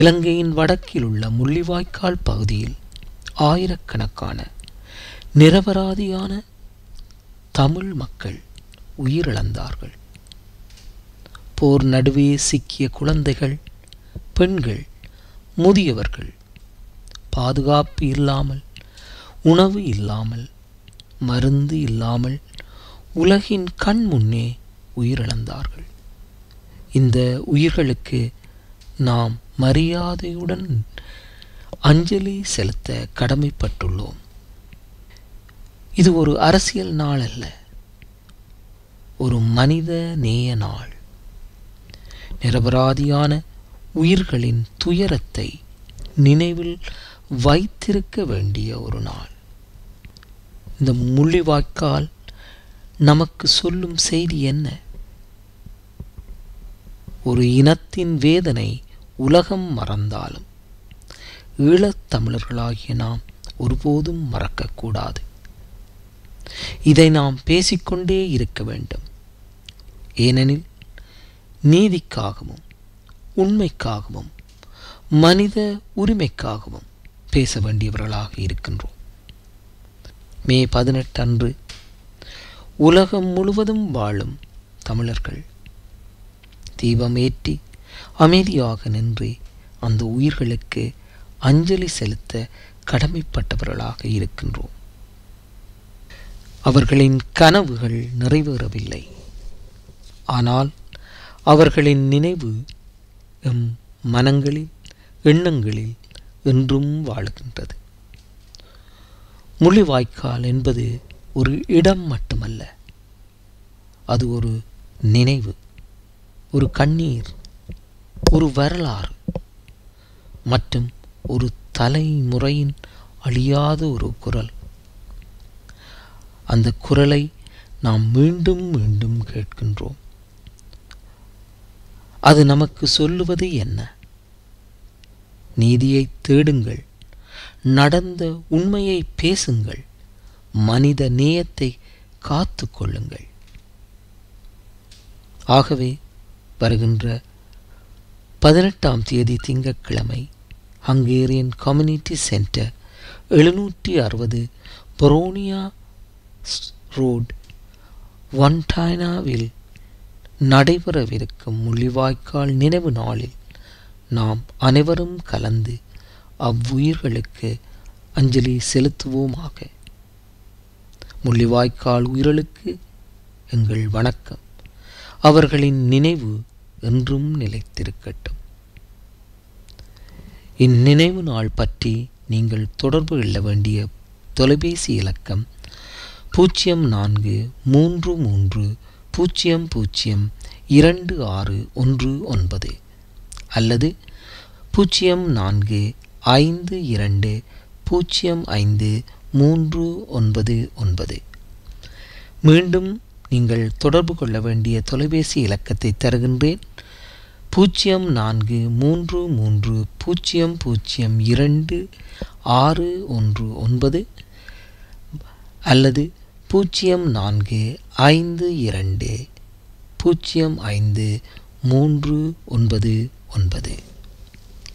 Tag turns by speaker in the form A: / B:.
A: இலங்கையின் வடக்கில் உள்ள முள்ளிவாய்க்கால் பகுதியில் ஆயிரக்கணக்கான நிரபராதியான தமிழ் மக்கள் உயிரிழந்தார்கள் போர் நடுவே சிக்கிய குழந்தைகள் பெண்கள் முதியவர்கள் பாதுகாப்பு இல்லாமல் உணவு இல்லாமல் மருந்து இல்லாமல் உலகின் கண் முன்னே உயிரிழந்தார்கள் இந்த உயிர்களுக்கு நாம் மரியாதையுடன் அஞ்சலி செலுத்த கடமைப்பட்டுள்ளோம் இது ஒரு அரசியல் நாள் அல்ல ஒரு மனித நேய நாள் நிரபராதியான உயிர்களின் துயரத்தை நினைவில் வைத்திருக்க வேண்டிய ஒரு நாள் இந்த முள்ளிவாய்க்கால் நமக்கு சொல்லும் செய்தி என்ன ஒரு இனத்தின் வேதனை உலகம் மறந்தாலும் ஈழத்தமிழர்களாகிய நாம் ஒருபோதும் மறக்கக்கூடாது இதை நாம் பேசிக்கொண்டே இருக்க வேண்டும் ஏனெனில் நீதிக்காகவும் உண்மைக்காகவும் மனித உரிமைக்காகவும் பேச வேண்டியவர்களாக இருக்கின்றோம் மே பதினெட்டு அன்று உலகம் முழுவதும் வாழும் தமிழர்கள் தீபம் ஏற்றி அமைதியாக நின்று அந்த உயிர்களுக்கு அஞ்சலி செலுத்த கடமைப்பட்டவர்களாக இருக்கின்றோம் அவர்களின் கனவுகள் நிறைவேறவில்லை ஆனால் அவர்களின் நினைவு எம் மனங்களில் எண்ணங்களில் என்றும் வாழுகின்றது முள்ளிவாய்க்கால் என்பது ஒரு இடம் மட்டுமல்ல அது ஒரு நினைவு ஒரு கண்ணீர் ஒரு வரலாறு மற்றும் ஒரு தலைமுறையின் அழியாத ஒரு குரல் அந்த குரலை நாம் மீண்டும் மீண்டும் கேட்கின்றோம் அது நமக்கு சொல்லுவது என்ன நீதியை தேடுங்கள் நடந்த உண்மையை பேசுங்கள் மனித நேயத்தை காத்து கொள்ளுங்கள் ஆகவே வருகின்ற பதினெட்டாம் தேதி திங்கட்கிழமை ஹங்கேரியன் கம்யூனிட்டி சென்டர் எழுநூற்றி அறுபது பொரோனியா ரோட் ஒன்டைனாவில் நடைபெறவிருக்கும் முள்ளிவாய்க்கால் நினைவு நாளில் நாம் அனைவரும் கலந்து அவ்வுயிர்களுக்கு அஞ்சலி செலுத்துவோமாக முள்ளிவாய்க்கால் உயிர்களுக்கு எங்கள் வணக்கம் அவர்களின் நினைவு என்றும் நிலைத்திருக்கட்டும் இந்நினைவு நாள் பற்றி நீங்கள் தொடர்பு கொள்ள வேண்டிய தொலைபேசி இலக்கம் பூஜ்ஜியம் நான்கு மூன்று மூன்று பூஜ்ஜியம் பூஜ்ஜியம் இரண்டு ஆறு ஒன்று ஒன்பது அல்லது பூஜ்ஜியம் நான்கு ஐந்து இரண்டு பூஜ்ஜியம் ஐந்து மூன்று ஒன்பது ஒன்பது மீண்டும் நீங்கள் தொடர்பு கொள்ள வேண்டிய தொலைபேசி இலக்கத்தை தருகின்றேன் பூஜ்ஜியம் நான்கு மூன்று மூன்று பூஜ்ஜியம் பூஜ்ஜியம் இரண்டு ஆறு ஒன்று ஒன்பது அல்லது பூஜ்ஜியம் நான்கு ஐந்து இரண்டு பூஜ்ஜியம் ஐந்து மூன்று ஒன்பது ஒன்பது